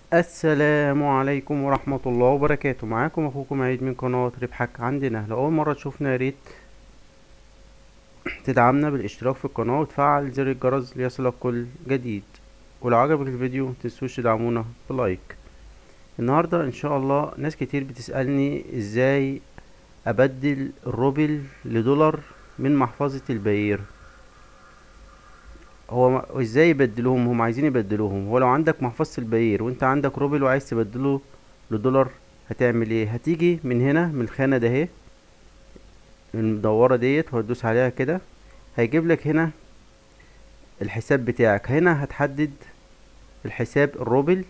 السلام عليكم ورحمة الله وبركاته معاكم اخوكم عيد من قناة ربحك عندنا لو اول مرة تشوفنا ياريت تدعمنا بالاشتراك في القناة وتفعل زر الجرس ليصلك كل جديد ولو عجبك الفيديو متنسوش تدعمونا بلايك النهاردة ان شاء الله ناس كتير بتسألني ازاي ابدل الروبل لدولار من محفظة الباير هو ما- ازاي يبدلوهم هم عايزين يبدلوهم هو لو عندك محفظة الباير وانت عندك روبل وعايز تبدله لدولار هتعمل ايه هتيجي من هنا من الخانة ده اهي المدورة ديت وهتدوس عليها كده هيجيب لك هنا الحساب بتاعك هنا هتحدد الحساب الروبل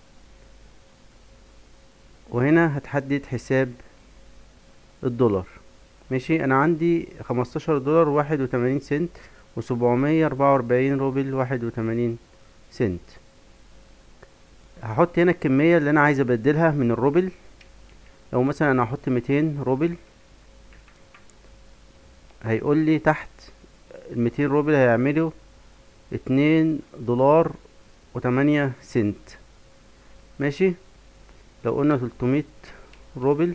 وهنا هتحدد حساب الدولار ماشي انا عندي خمستاشر دولار واحد وتمانين سنت وسبعمية اربعة واربعين روبل واحد وتمانين سنت هحط هنا الكمية اللي انا عايز ابدلها من الروبل لو مثلا انا هحط ميتين روبل هيقول لي تحت الميتين روبل هيعملوا اتنين دولار وتمانية سنت ماشي لو قلنا تلتمية روبل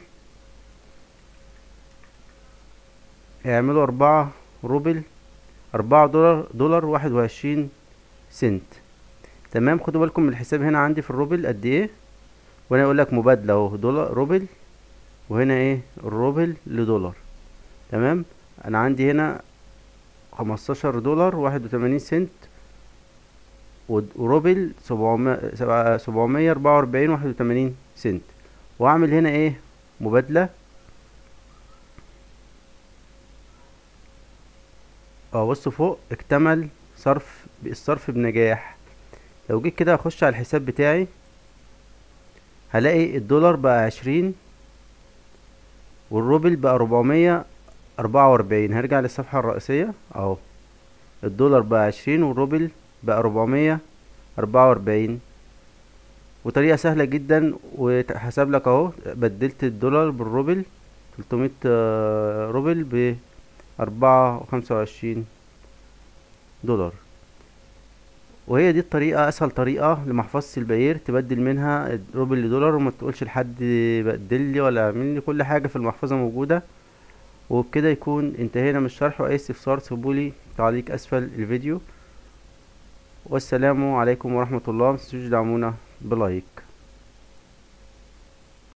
هيعملوا أربعة روبل أربعة دولار دولار واحد وعشرين سنت تمام خدوا بالكم من الحساب هنا عندي في الروبل قد ايه وانا اقول لك مبادلة اهو دولار روبل وهنا ايه الروبل لدولار تمام انا عندي هنا خمستاشر دولار واحد وتمانين سنت ود- وروبل سبعمية سبعمية اربعة واربعين واحد وتمانين سنت واعمل هنا ايه مبادلة اه بص فوق اكتمل صرف الصرف بنجاح لو جيت كده اخش على الحساب بتاعي هلاقي الدولار بقى عشرين والروبل بقى ربعمية اربعة واربعين هرجع للصفحة الرئيسية اهو الدولار بقى عشرين والروبل بقى ربعمية اربعة واربعين وطريقة سهلة جدا وحسب لك اهو بدلت الدولار بالروبل تلتمية روبل بأربعة وخمسة وعشرين دولار وهي دي الطريقة أسهل طريقة لمحفظة الباير تبدل منها الروبل لدولار وما تقولش لحد بدل لي ولا اعمل لي كل حاجة في المحفظة موجودة وبكده يكون انتهينا من الشرح وأي استفسار سيبولي تعليق أسفل الفيديو والسلام عليكم ورحمة الله متنسوش تدعمونا بلايك